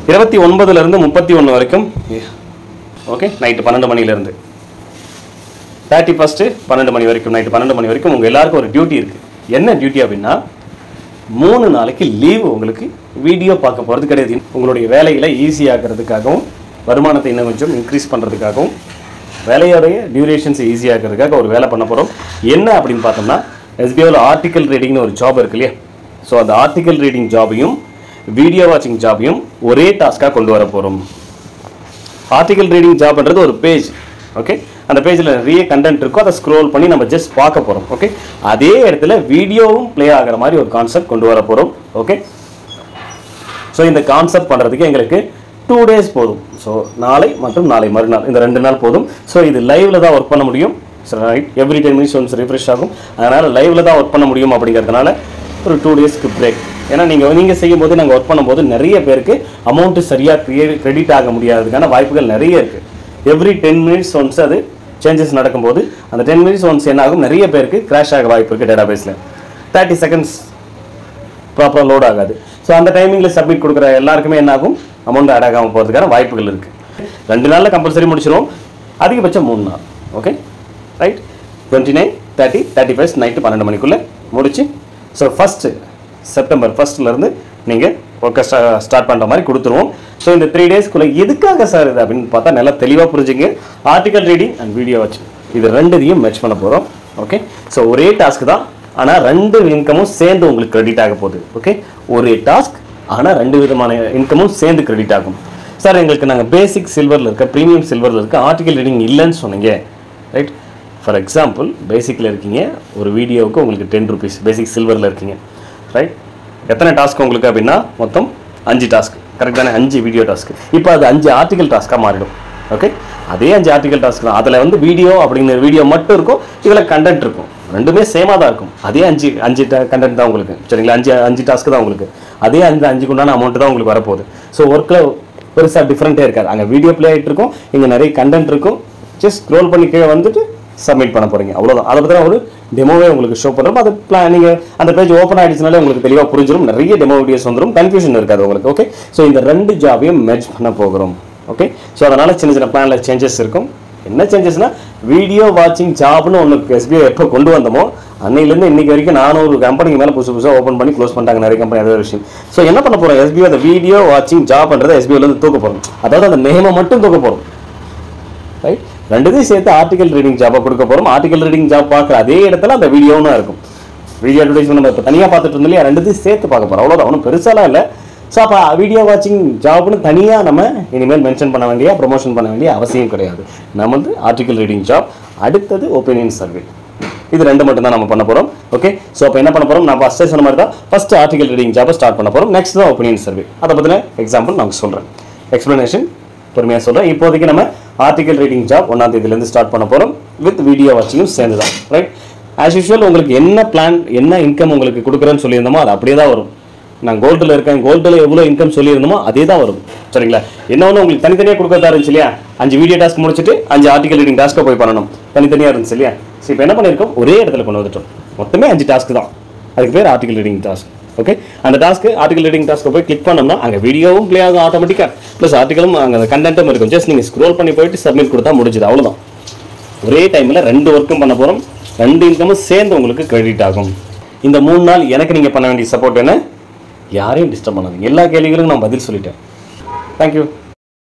இருபத்தி ஒன்பதுலேருந்து முப்பத்தி ஒன்று வரைக்கும் ஓகே நைட்டு பன்னெண்டு மணிலேருந்து தேர்ட்டி ஃபஸ்ட்டு பன்னெண்டு மணி வரைக்கும் நைட்டு பன்னெண்டு மணி வரைக்கும் உங்கள் எல்லாருக்கும் ஒரு டியூட்டி இருக்குது என்ன டியூட்டி அப்படின்னா மூணு நாளைக்கு லீவு உங்களுக்கு வீடியோ பார்க்க போகிறது கிடையாது உங்களுடைய வேலைகளை ஈஸியாக்கிறதுக்காகவும் வருமானத்தை இன்னும் கொஞ்சம் இன்க்ரீஸ் பண்ணுறதுக்காகவும் வேலையோடைய டியூரேஷன்ஸ் ஈஸியாக்கிறதுக்காக ஒரு வேலை பண்ண போகிறோம் என்ன அப்படின்னு பார்த்தோம்னா எஸ்பிஐவில் ஆர்டிக்கல் ரீடிங்னு ஒரு ஜாப் இருக்கு இல்லையா ஸோ அந்த ஆர்டிக்கல் ரீடிங் ஜாபையும் வீடியோ வாட்சிங் ஜாபையும் ஒரே டாஸ்க்காக கொண்டு வர போகிறோம் ஆர்டிகல் ரீடிங் ஜாப்ன்றது ஒரு பேஜ் ஓகே அந்த பேஜில் நிறைய கண்டென்ட் இருக்கும் அதை ஸ்க்ரோல் பண்ணி நம்ம ஜஸ்ட் பார்க்க போகிறோம் ஓகே அதே இடத்துல வீடியோவும் ப்ளே ஆகிற மாதிரி ஒரு கான்செப்ட் கொண்டு வர போகிறோம் ஓகே ஸோ இந்த கான்செப்ட் பண்ணுறதுக்கு எங்களுக்கு டூ டேஸ் போதும் ஸோ நாளை மற்றும் நாளை மறுநாள் இந்த ரெண்டு நாள் போதும் ஸோ இது லைவ்ல தான் ஒர்க் பண்ண முடியும் right every ten minutes once refresh ஆகும் அதனால் லைவ்ல தான் ஒர்க் பண்ண முடியும் அப்படிங்கிறதுனால ஒரு டூ டேஸ்க்கு பிரேக் ஏன்னா நீங்கள் நீங்கள் செய்யும்போது நாங்கள் ஒர்க் பண்ணும்போது நிறைய பேருக்கு அமௌண்ட்டு சரியாக க்ரியே கிரெடிட் ஆக முடியாததுக்கான வாய்ப்புகள் நிறைய இருக்குது எவ்ரி டென் மினிட்ஸ் ஒன்ஸ் அது சேஞ்சஸ் நடக்கும்போது அந்த டென் மினிட்ஸ் ஒன்ஸ் என்ன ஆகும் நிறைய பேருக்கு கிராஷ் ஆக வாய்ப்பு இருக்குது டேட்டா பேஸில் தேர்ட்டி செகண்ட்ஸ் ப்ராப்பராக லோட் ஆகாது ஸோ அந்த டைமிங்கில் சப்மிட் கொடுக்குற எல்லாருக்குமே என்ன ஆகும் அமௌண்ட் ஆட் ஆகாமல் போகிறதுக்கான வாய்ப்புகள் இருக்குது ரெண்டு நாளில் கம்பல்சரி முடிச்சிடும் அதிகபட்சம் மூணு நாள் okay right twenty nine thirty thirty five night பன்னெண்டு மணிக்குள்ளே முடிச்சு ஸோ ஃபஸ்ட்டு செப்டம்பர் ஃபஸ்ட்லேருந்து நீங்கள் ஒர்க்கை ஸ்டார்ட் பண்ணுற மாதிரி கொடுத்துருவோம் ஸோ இந்த த்ரீ டேஸ்க்குள்ளே எதுக்காக சார் இது அப்படின்னு பார்த்தா நல்லா தெளிவாக புரிஞ்சுங்க article reading and video watch இது ரெண்டுத்தையும் மேட்ச் பண்ண போகிறோம் ஓகே ஸோ ஒரே டாஸ்க் தான் ஆனால் ரெண்டு இன்கமும் சேர்ந்து உங்களுக்கு கிரெடிட் ஆக போகுது ஓகே ஒரே டாஸ்க் ஆனால் ரெண்டு விதமான இன்கமும் சேர்ந்து கிரெடிட் ஆகும் சார் எங்களுக்கு நாங்கள் பேசிக் சில்வரில் இருக்க ப்ரீமியம் சில்வரில் இருக்க ஆர்டிகல் ரீடிங் இல்லைன்னு சொன்னீங்க ரைட் ஃபார் எக்ஸாம்பிள் பேசிக்கில் இருக்கீங்க ஒரு வீடியோவுக்கு உங்களுக்கு டென் ருபீஸ் பேசிக் சில்வரில் இருக்கீங்க ரைட் எத்தனை டாஸ்க் உங்களுக்கு அப்படின்னா மொத்தம் அஞ்சு டாஸ்க் கரெக்ட் தானே அஞ்சு வீடியோ டாஸ்க் இப்போ அது அஞ்சு ஆர்டிகல் டாஸ்க்காக மாறிடும் ஓகே அதே அஞ்சு ஆர்டிகல் டாஸ்க் தான் அதில் வந்து வீடியோ அப்படிங்கிற வீடியோ மட்டும் இருக்கும் இதில் கண்டென்ட் இருக்கும் ரெண்டுமே சேமாக தான் இருக்கும் அதே அஞ்சு அஞ்சு கண்டென்ட் தான் உங்களுக்கு சரிங்களா அஞ்சு அஞ்சு டாஸ்க் தான் உங்களுக்கு அதே அஞ்சு அஞ்சுக்கு உண்டான அமௌண்ட் தான் உங்களுக்கு வரப்போகுது ஸோ ஒர்க்கில் பெருசாக டிஃப்ரெண்ட்டே இருக்காது அங்கே வீடியோ ப்ளே ஆகிட்டு இருக்கும் இங்கே நிறைய கண்டென்ட் இருக்கும் ஜஸ்ட் ஸ்க்ரோல் பண்ணி கீழே வந்துட்டு சப்மிட் பண்ண போறீங்க அவ்வளோதான் அதை பற்றி ஒரு டெமோவே உங்களுக்கு ஷோ பண்ணுறோம் அது பிளான் நீங்கள் அந்த பேஜ் ஓப்பன் ஆயிடுச்சுனாலே உங்களுக்கு தெளிவாக புரிஞ்சிடும் நிறைய டெமோ வீடியோஸ் வந்துடும் கன்ஃபியூஷன் இருக்காது உங்களுக்கு ஓகே ஸோ இந்த ரெண்டு ஜாபையும் மேட்ச் பண்ண போகிறோம் ஓகே ஸோ அதனால் சின்ன சின்ன பிளானில் சேஞ்சஸ் இருக்கும் என்ன சேஞ்சஸ்னா வீடியோ வாட்சிங் ஜாப்னு ஒன்று எஸ்பிஐ எப்போ கொண்டு வந்தோமோ அன்னையிலேருந்து இன்னைக்கு வரைக்கும் நானூறு கம்பெனிக்கு மேலே புதுசு புதுசாக ஓப்பன் பண்ணி க்ளோஸ் பண்ணிட்டாங்க நிறைய கம்பெனி அதே விஷயம் ஸோ என்ன பண்ண போகிறோம் எஸ்பிஐ அந்த வீடியோ வாட்சிங் ஜாப்ன்றதை எஸ்பிஐலேருந்து தூக்க போகிறோம் அதாவது அந்த நேமை மட்டும் தூக்க போகிறோம் ரைட் ரெண்டுத்தையும் சேர்த்து ஆர்டிகல் ரீடிங் ஜாபாக கொடுக்க போகிறோம் ஆர்டிகல் ரீடிங் ஜாப் பார்க்குற அதே இடத்துல அந்த வீடியோவும் இருக்கும் வீடியோ அட்வர்டைஸ்மெண்ட் நம்ம இப்போ தனியாக பார்த்துட்டு இருந்தோம் இல்லையா ரெண்டுத்தையும் சேர்த்து பார்க்க போகிறோம் அவ்வளோதான் ஒன்றும் பெருசாலாம் இல்லை ஸோ அப்போ வீடியோ வாட்சிங் ஜாப்னு தனியாக நம்ம இனிமேல் மென்ஷன் பண்ண வேண்டிய ப்ரொமோஷன் பண்ண வேண்டிய அவசியம் கிடையாது நம்ம வந்து ஆர்டிகல் ரீடிங் ஜாப் அடுத்தது ஒப்பீனியன் சர்வே இது ரெண்டு மட்டும் தான் நம்ம பண்ண போகிறோம் ஓகே ஸோ அப்போ என்ன பண்ண போகிறோம் நான் ஃபஸ்ட்டே சொன்ன மாதிரி தான் ஃபஸ்ட்டு ஆர்டிகல் ரீடிங் ஜாப்பை ஸ்டார்ட் பண்ண போகிறோம் நெக்ஸ்ட் தான் ஒப்பீனியன் சர்வே அதை பற்றின எக்ஸாம்பிள் நான் சொல்கிறேன் எக்ஸ்ப்ளனேஷன் பொறுமையாக சொல்கிறேன் இப்போதைக்கு நம்ம ஆர்டிகல் ரீடிங் ஜாப் ஒன்றாம் தேதியிலேருந்து ஸ்டார்ட் பண்ண போகிறோம் வித் வீடியோ வாட்சிங்கும் சேர்ந்து தான் ரைட் ஆஸ் யூஷுவல் உங்களுக்கு என்ன பிளான் என்ன இன்கம் உங்களுக்கு கொடுக்குறேன்னு சொல்லியிருந்தோமோ அது அப்படியே தான் வரும் நான் கோல்டில் இருக்கேன் கோல்டில் எவ்வளோ இன்கம் சொல்லியிருந்தோமோ அதே தான் வரும் சரிங்களா என்ன ஒன்று உங்களுக்கு தனித்தனியாக கொடுக்கறதா இருந்துச்சு இல்லையா அஞ்சு வீடியோ டாஸ்க் முடிச்சுட்டு அஞ்சு ஆர்டிகல் ரீடிங் டாஸ்க்கை போய் பண்ணணும் தனித்தனியாக இருந்துச்சு இல்லையா ஸோ இப்போ என்ன பண்ணியிருக்கோம் ஒரே இடத்துல கொண்டு வந்துட்டோம் மொத்தமே அஞ்சு டாஸ்க் தான் அதுக்கு பேர் ஆர்டிகல் ரீடிங் டாஸ்க் ஓகே அந்த டாஸ்க்கு ஆர்டிகல் ரீடிங் டாஸ்க்கை போய் கிளிக் பண்ணோம்னா அங்கே வீடியோவும் ப்ளே ஆகும் ஆட்டோமேட்டிக்காக ப்ளஸ் ஆர்டிகலும் அங்கே கண்டென்ட்டும் இருக்கும் ஜஸ்ட் நீங்கள் ஸ்க்ரோல் பண்ணி போயிட்டு சப்மிட் கொடுத்தா முடிஞ்சுது அவ்வளோதான் ஒரே டைமில் ரெண்டு ஒர்க்கும் பண்ண போகிறோம் ரெண்டு இன்கமும் சேர்ந்து உங்களுக்கு கிரெடிட் ஆகும் இந்த மூணு நாள் எனக்கு நீங்கள் பண்ண வேண்டிய சப்போர்ட் என்ன யாரையும் டிஸ்டர்ப் பண்ணாதீங்க எல்லா கேள்விகளுக்கும் நான் பதில் சொல்லிட்டேன் தேங்க்யூ